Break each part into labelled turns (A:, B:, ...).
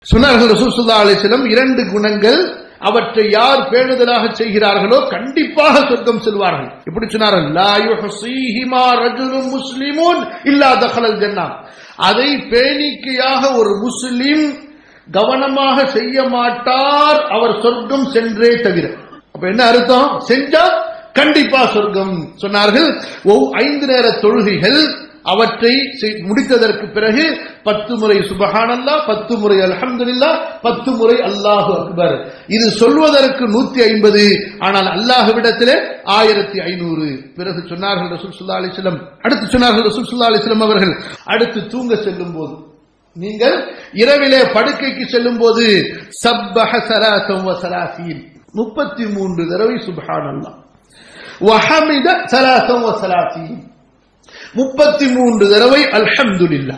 A: சொன்னார்கள் ரசூசுல்லா அலிஸ்லம் இரண்டு குணங்கள் அவற்றை யார் பேணுதலாக செய்கிறார்களோ கண்டிப்பாக சொர்க்கம் செல்வார்கள் இப்படி சொன்னார்கள் லா யுஹ்ஸீஹிமா ரஜுலுன் முஸ்லிமுன் இல்லா தഖலல் ஜன்னா அதை பேணிக்கையாக ஒரு முஸ்லிம் கவனமாக செய்ய மாட்டார் அவர் சொர்க்கம் சென்றே தவிர அப்ப என்ன அர்த்தம் செஞ்சா கண்டிப்பா சொர்க்கம் சொன்னார்கள் ஒவ்- ஐந்து நேர தொழுகைகள் அவற்றை செய்- முடித்ததற்கு பிறகு பத்து முறை சுபஹானல்லா பத்து முறை அல்ஹம்துலில்லா பத்து முறை அல்லாஹு அக்பர் இது சொல்வதற்கு நூத்தி ஐம்பது ஆனால் அல்லாஹ்விடத்திலே ஆயிரத்தி ஐநூறு பிறகு சொன்னார்கள் ரசூல் சுல்லா அலிஸ்லம் அடுத்து சொன்னார்கள் ரசூல் சுல்லா அலிஸ்லம் அவர்கள் அடுத்து தூங்க செல்லும் போது நீங்கள் இரவிலே படுக்கைக்கு செல்லும் போது சப்பஹ சலாசம் வ சலாசீன் முப்பத்தி மூன்று தடவை சுபஹானல்லா வஹமித சலாசம் வ சலாசீன் முப்பத்தி மூன்று தடவை அல்ஹம்துலில்லா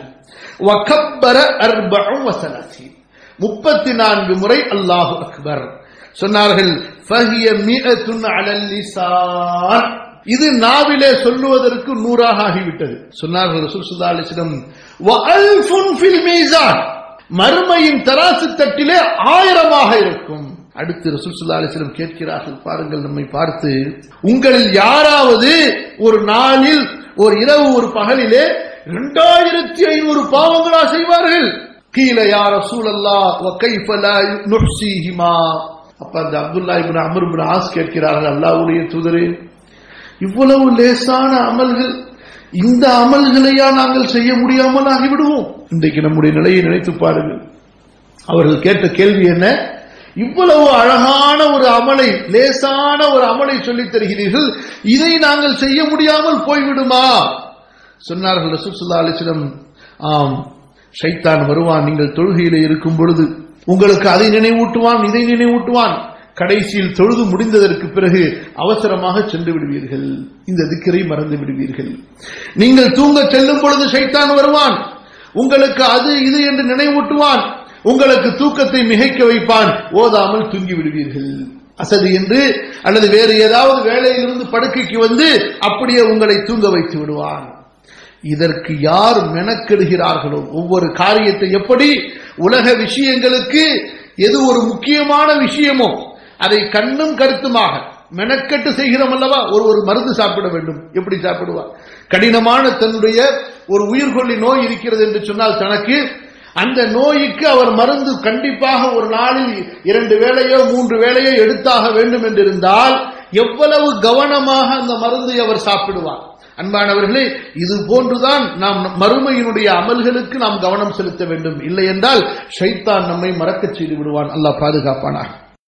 A: வகப்பர அர்பஉம் வசலாசீன் முப்பத்தி நான்கு முறை அல்லாஹு அக்பர் சொன்னார்கள் ஃபஹிய மிஅத்துன் அலல் லிசான் இது நாவிலே சொல்லுவதற்கு நூறாக ஆகிவிட்டது சொன்னார்கள் ரசூல் ஸல்லல்லாஹு அலைஹி வஸல்லம் வ அல்ஃபுன் ஃபில் மீசான் மறுமையின் தராசு தட்டிலே ஆயிரமாக இருக்கும் அடுத்து ரசூல் ஸல்லல்லாஹு அலைஹி வஸல்லம் கேட்கிறார்கள் பாருங்கள் நம்மை பார்த்து உங்களில் யாராவது ஒரு நாளில் ஒரு இரவு ஒரு பகலிலே இரண்டாயிரத்தி ஐநூறு பாவங்களா செய்வார்கள் கீழே யார் ரசூலல்லா வ கைஃப லா நுஹ்ஸீஹிமா அப்ப அந்த Abdullah ibn Amr ibn As கேட்கிறார்கள் அல்லாஹ்வுடைய தூதரே இவ்வளவு லேசான அமல்கள் இந்த அமல்களையா நாங்கள் செய்ய முடியாமல் ஆகிவிடுவோம் இன்றைக்கு நம்முடைய நிலையை நினைத்து பாருங்கள் அவர்கள் கேட்ட கேள்வி என்ன இவ்வளவு அழகான ஒரு அமலை லேசான ஒரு அமலை சொல்லித் தருகிறீர்கள் இதை நாங்கள் செய்ய முடியாமல் போய்விடுமா சொன்னார்கள் ரசூலுல்லாஹி அலைஹி வஸல்லம் ஆம் ஷைத்தான் வருவான் நீங்கள் தொழுகையிலே இருக்கும் பொழுது உங்களுக்கு அதை நினைவூட்டுவான் இதை நினைவூட்டுவான் கடைசியில் தொழுது முடிந்ததற்கு பிறகு அவசரமாக சென்று விடுவீர்கள் இந்த திக்கரை மறந்து விடுவீர்கள் நீங்கள் தூங்க செல்லும் பொழுது ஷைத்தான் வருவான் உங்களுக்கு அது இது என்று நினைவூட்டுவான் உங்களுக்கு தூக்கத்தை மிகைக்க வைப்பான் ஓதாமல் தூங்கி விடுவீர்கள் அசதி என்று அல்லது வேறு ஏதாவது வேலையிலிருந்து படுக்கைக்கு வந்து அப்படியே உங்களை தூங்க வைத்து விடுவான் இதற்கு யார் மெனக்கெடுகிறார்களோ ஒவ்வொரு காரியத்தை எப்படி உலக விஷயங்களுக்கு எது ஒரு முக்கியமான விஷயமோ அதை கண்ணும் கருத்துமாக மெனக்கெட்டு செய்கிறோம் அல்லவா ஒரு ஒரு மருந்து சாப்பிட வேண்டும் எப்படி சாப்பிடுவார் கடினமான தன்னுடைய ஒரு உயிர்கொல்லி நோய் இருக்கிறது என்று சொன்னால் தனக்கு அந்த நோய்க்கு அவர் மருந்து கண்டிப்பாக ஒரு நாளில் இரண்டு வேளையோ மூன்று வேளையோ எடுத்தாக வேண்டும் என்றிருந்தால் எவ்வளவு கவனமாக அந்த மருந்தை அவர் சாப்பிடுவார் அன்பானவர்களே இது போன்றுதான் நாம் மறுமையினுடைய அமல்களுக்கு நாம் கவனம் செலுத்த வேண்டும் இல்லை என்றால் ஷைத்தான் நம்மை மறக்கச் செய்து விடுவான் அல்லாஹ் பாதுகாப்பானாக